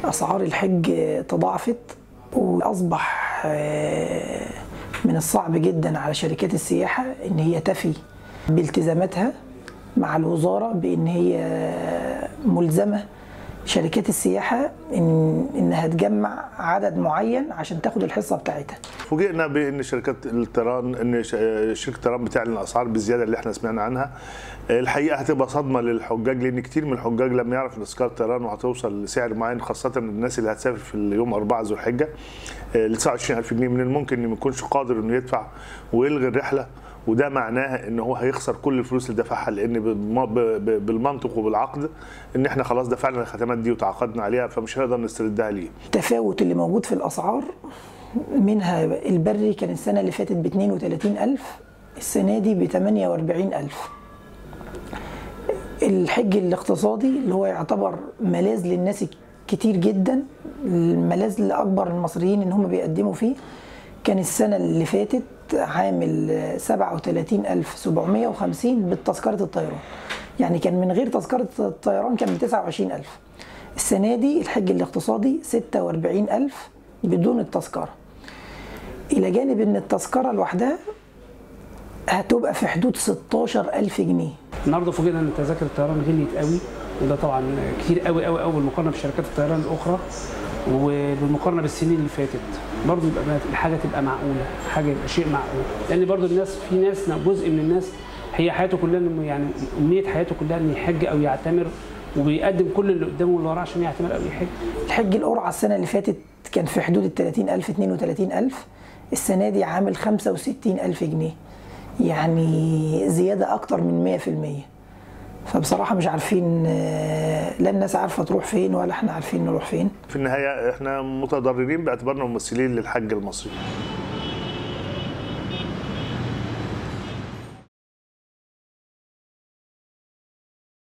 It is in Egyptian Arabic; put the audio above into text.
أسعار الحج تضاعفت وأصبح آه، من الصعب جدا على شركات السياحة إن هي تفي بالتزاماتها مع الوزارة بإن هي ملزمة شركات السياحة إن إنها تجمع عدد معين عشان تاخد الحصة بتاعتها فوجئنا بان شركات الطيران ان ش- شركه الطيران بتعلن الاسعار بالزياده اللي احنا سمعنا عنها الحقيقه هتبقى صدمه للحجاج لان كتير من الحجاج لما يعرف ان تذكره الطيران وهتوصل لسعر معين خاصه الناس اللي هتسافر في اليوم 4 ذو الحجه ل 29000 جنيه من الممكن انه ما يكونش قادر انه يدفع ويلغي الرحله وده معناه ان هو هيخسر كل الفلوس اللي دفعها لان بالم- ب- ب- بالمنطق وبالعقد ان احنا خلاص دفعنا الختامات دي وتعاقدنا عليها فمش هنقدر نستردها ليه التفاوت اللي موجود في الأسعار منها البري كان السنة اللي فاتت ب 32000 السنة دي ب 48000 الحج الاقتصادي اللي هو يعتبر ملاذ للناس كتير جدا الملاذ لأكبر المصريين إن هم بيقدموا فيه كان السنة اللي فاتت عامل 37750 بالتذكرة الطيران يعني كان من غير تذكرة الطيران كان ب 29000 السنة دي الحج الاقتصادي 46000 بدون التذكرة إلى جانب إن التذكرة لوحدها هتبقى في حدود 16000 جنيه النهارده فوجئنا ان تذاكر الطيران غليت قوي وده طبعا كتير قوي قوي قوي بالمقارنه بشركات الطيران الاخرى وبالمقارنه بالسنين اللي فاتت برضه يبقى بقى الحاجه تبقى معقوله حاجه يبقى شيء معقول لان برضه الناس في ناس جزء من الناس هي حياته كلها إنه يعني امنيه حياته كلها انه يحج او يعتمر وبيقدم كل اللي قدامه واللي وراه عشان يعتمر او يحج الحج القرعة السنة اللي فاتت كان في حدود ال 30000 32000 السنة دي عامل 65000 جنيه يعني زيادة أكتر من 100% فبصراحة مش عارفين آه، لا الناس عارفة تروح فين ولا احنا عارفين نروح فين في النهايه احنا متضررين باعتبارنا ممثلين للحج المصري